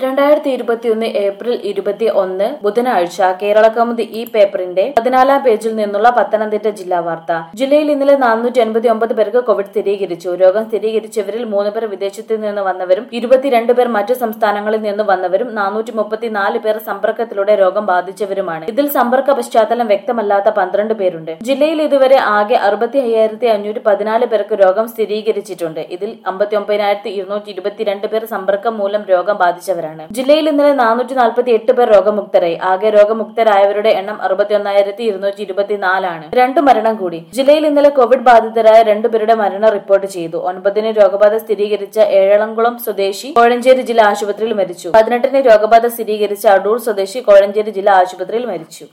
രണ്ടായിരത്തി ഇരുപത്തിയൊന്ന് ഏപ്രിൽ ഇരുപത്തി ഒന്ന് ബുധനാഴ്ച കേരള കൗമുദി ഈ പേപ്പറിന്റെ പതിനാലാം പേജിൽ നിന്നുള്ള പത്തനംതിട്ട ജില്ലാ വാർത്ത ജില്ലയിൽ ഇന്നലെ നാനൂറ്റി അൻപത്തി ഒമ്പത് പേർക്ക് കോവിഡ് സ്ഥിരീകരിച്ചു രോഗം സ്ഥിരീകരിച്ചവരിൽ മൂന്ന് പേർ വിദേശത്തു നിന്ന് വന്നവരും ഇരുപത്തിരണ്ട് പേർ മറ്റു സംസ്ഥാനങ്ങളിൽ നിന്ന് വന്നവരും നാനൂറ്റി മുപ്പത്തിനാല് പേർ സമ്പർക്കത്തിലൂടെ രോഗം ബാധിച്ചവരുമാണ് ഇതിൽ സമ്പർക്ക പശ്ചാത്തലം വ്യക്തമല്ലാത്ത പന്ത്രണ്ട് പേരുണ്ട് ജില്ലയിൽ ഇതുവരെ ആകെ അറുപത്തി അയ്യായിരത്തി അഞ്ഞൂറ്റി പതിനാല് പേർക്ക് രോഗം സ്ഥിരീകരിച്ചിട്ടുണ്ട് ഇതിൽ അമ്പത്തി ഒമ്പതിനായിരത്തി ഇരുന്നൂറ്റി ഇരുപത്തിരണ്ട് പേർ സമ്പർക്കം മൂലം രോഗം ബാധിച്ചവരാണ് ജില്ലയിൽ ഇന്നലെ നാനൂറ്റി നാൽപ്പത്തി എട്ട് പേർ രോഗമുക്തരായി ആകെ രോഗമുക്തരായവരുടെ എണ്ണം അറുപത്തി ഒന്നായിരത്തി ഇരുന്നൂറ്റി ഇരുപത്തിനാലാണ് രണ്ട് മരണം കൂടി ജില്ലയിൽ ഇന്നലെ കോവിഡ് ബാധിതരായ രണ്ടുപേരുടെ മരണം റിപ്പോർട്ട് ചെയ്തു ഒൻപതിന് രോഗബാധ സ്ഥിരീകരിച്ച ഏഴളംകുളം സ്വദേശി കോഴഞ്ചേരി ജില്ലാ ആശുപത്രിയിൽ മരിച്ചു പതിനെട്ടിന് രോഗബാധ സ്ഥിരീകരിച്ച അടൂർ സ്വദേശി കോഴഞ്ചേരി ജില്ലാ ആശുപത്രിയിൽ മരിച്ചു